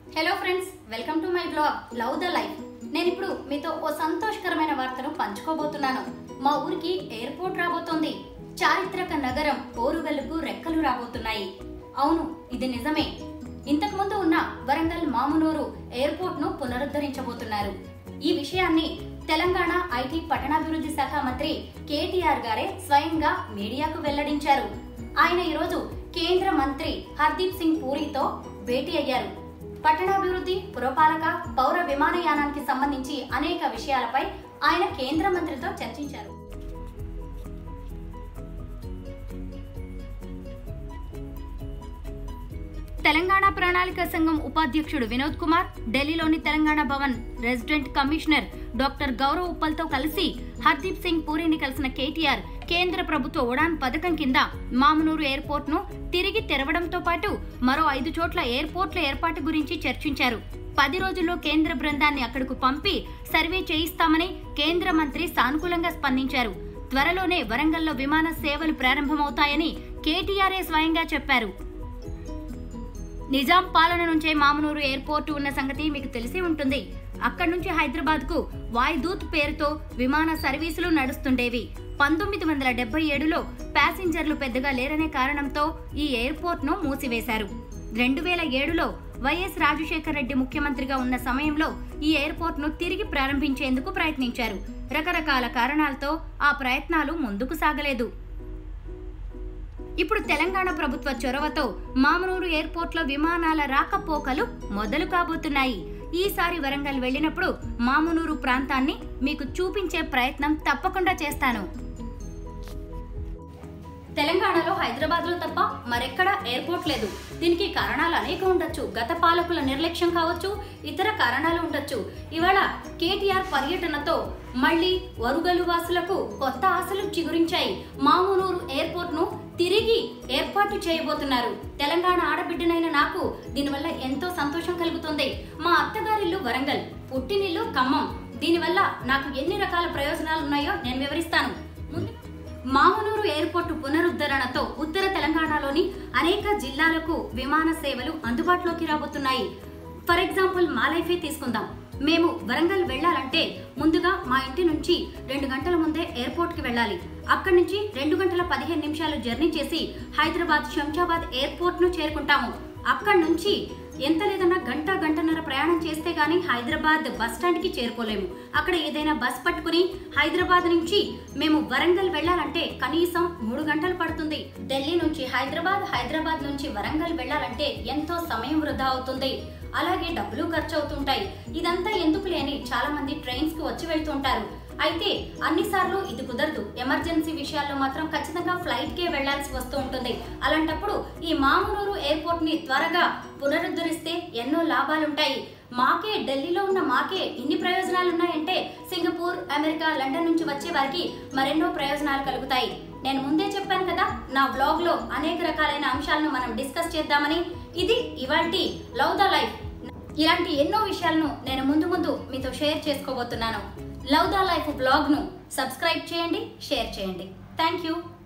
hello friends welcome to my blog love the life నేను ఇప్పుడు మీతో ఓ సంతోషకరమైన వార్తను పంచుకోబోతున్నాను మా ఊరికి ఎయిర్పోర్ట్ రాబోతోంది చారిత్రక నగరం ఓరుగల్లుకు రెక్కలు రాబోతున్నాయి అవును ఇది నిజమే ఇంతకు ముందు ఉన్న వరంగల్ మామునూరు ఎయిర్పోర్ట్ ను పునరుద్ధరించబోతున్నారు ఈ విషయాన్ని తెలంగాణ ఐటీ పట్టణాభివృద్ధి శాఖ మంత్రి కేటీఆర్ గారే స్వయంగా మీడియాకు వెల్లడించారు ఆయన ఈరోజు కేంద్ర మంత్రి హర్దీప్ సింగ్ పూరితో భేటీ అయ్యారు పట్టణాభివృద్ధి పురపాలక పౌర విమానయానానికి సంబంధించి అనేక విషయాలపై ఆయన కేంద్ర మంత్రితో చర్చించారు తెలంగాణ ప్రణాళిక సంఘం ఉపాధ్యక్షుడు వినోద్ కుమార్ ఢిల్లీలోని Telangana Bhavan resident commissioner doctor Gaurav ఉప్పల్తో కలిసి హర్దీప్ సింగ్ పూరిని కలిసిన కేటీఆర్ కేంద్ర ప్రభుత్వ ఉడాన్ పథకం కింద మామునూరు ఎయిర్పోర్ట్ ను తిరిగి తెరవడంతో పాటు మరో ఐదు చోట్ల ఎయిర్పోర్ట్ల ఏర్పాటు గురించి చర్చించారు పది రోజుల్లో కేంద్ర బృందాన్ని అక్కడకు పంపి సర్వే చేయిస్తామని కేంద్ర మంత్రి సానుకూలంగా స్పందించారు త్వరలోనే వరంగల్లో విమాన సేవలు ప్రారంభమవుతాయని కేటీఆర్ఏ స్వయంగా చెప్పారు నిజాం పాలన నుంచే మామనూరు ఎయిర్పోర్టు ఉన్న సంగతి మీకు తెలిసి ఉంటుంది అక్కడి నుంచి హైదరాబాద్ కు వాయుదూత్ పేరుతో విమాన సర్వీసులు నడుస్తుండేవి పంతొమ్మిది వందల డెబ్బై ఏడులో ప్యాసింజర్లు పెద్దగా లేరనే కారణంతో ఈ ఎయిర్పోర్ట్ ను మూసివేశారు రెండు వేల ఏడులో వైఎస్ రాజశేఖర రెడ్డి ముఖ్యమంత్రిగా ఉన్న సమయంలో ఈ ఎయిర్పోర్ట్ ను తిరిగి ప్రారంభించేందుకు ప్రయత్నించారు రకరకాల కారణాలతో ఆ ప్రయత్నాలు ముందుకు సాగలేదు ఇప్పుడు తెలంగాణ ప్రభుత్వ చొరవతో మామనూరు ఎయిర్పోర్ట్లో విమానాల రాకపోకలు మొదలు కాబోతున్నాయి ఈసారి వరంగల్ వెళ్ళినప్పుడు మామనూరు ప్రాంతాన్ని మీకు చూపించే ప్రయత్నం తప్పకుండా చేస్తాను తెలంగాణలో హైదరాబాద్ లో తప్ప మరెక్కడా ఎయిర్పోర్ట్ లేదు దీనికి కారణాలు అనేక ఉండొచ్చు గత పాలకుల నిర్లక్ష్యం కావచ్చు ఇతర కారణాలు ఉండొచ్చు ఇవాళ కేటీఆర్ పర్యటనతో మళ్ళీ వరుగలు వాసులకు కొత్త ఆశలు చిగురించాయి మామునూరు ఎయిర్పోర్ట్ ను తిరిగి ఏర్పాటు చేయబోతున్నారు తెలంగాణ ఆడబిడ్డనైన నాకు దీనివల్ల ఎంతో సంతోషం కలుగుతుంది మా అత్తగారిల్లు వరంగల్ పుట్టినిల్లు ఖమ్మం దీనివల్ల నాకు ఎన్ని రకాల ప్రయోజనాలు ఉన్నాయో నేను వివరిస్తాను ముందు మామనూరు ఎయిర్పోర్టు పునరుద్ధరణతో ఉత్తర తెలంగాణలోని అనేక జిల్లాలకు విమాన సేవలు అందుబాటులోకి రాబోతున్నాయి ఫర్ ఎగ్జాంపుల్ మా లైఫే తీసుకుందాం మేము వరంగల్ వెళ్ళాలంటే ముందుగా మా ఇంటి నుంచి రెండు గంటల ముందే ఎయిర్పోర్ట్ కి వెళ్ళాలి అక్కడి నుంచి రెండు గంటల పదిహేను నిమిషాలు జర్నీ చేసి హైదరాబాద్ శంషాబాద్ ఎయిర్పోర్ట్ ను చేరుకుంటాము అక్కడి నుంచి ఎంత లేదన్నా గంట గంటన్నర ప్రయాణం చేస్తే గానీ హైదరాబాద్ బస్ స్టాండ్ కి చేరుకోలేము అక్కడ ఏదైనా బస్ పట్టుకుని హైదరాబాద్ నుంచి మేము వరంగల్ వెళ్ళాలంటే కనీసం మూడు గంటలు పడుతుంది ఢిల్లీ నుంచి హైదరాబాద్ హైదరాబాద్ నుంచి వరంగల్ వెళ్ళాలంటే ఎంతో సమయం వృధా అవుతుంది అలాగే డబ్బులు ఖర్చు అవుతుంటాయి ఇదంతా ఎందుకు లేని చాలా మంది ట్రైన్స్ కి వచ్చి వెళ్తుంటారు అయితే అన్నిసార్లు ఇది కుదరదు ఎమర్జెన్సీ విషయాల్లో మాత్రం ఖచ్చితంగా ఫ్లైట్ కే వెళ్లాల్సి వస్తూ ఉంటుంది అలాంటప్పుడు ఈ మామునూరు ఎయిర్పోర్ట్ ని త్వరగా పునరుద్ధరిస్తే ఎన్నో లాభాలుంటాయి మాకే ఢిల్లీలో ఉన్న మాకే ఇన్ని ప్రయోజనాలు ఉన్నాయంటే సింగపూర్ అమెరికా లండన్ నుంచి వచ్చే వారికి మరెన్నో ప్రయోజనాలు కలుగుతాయి నేను ముందే చెప్పాను కదా నా బ్లాగ్ లో అనేక రకాలైన అంశాలను మనం డిస్కస్ చేద్దామని ఇది ఇవాల్టి లవ్ ద లైఫ్ ఇలాంటి ఎన్నో విషయాలను నేను ముందు ముందు మీతో షేర్ చేసుకోబోతున్నాను లవ్ ద లైఫ్ బ్లాగ్ ను సబ్స్క్రైబ్ చేయండి షేర్ చేయండి థ్యాంక్ యూ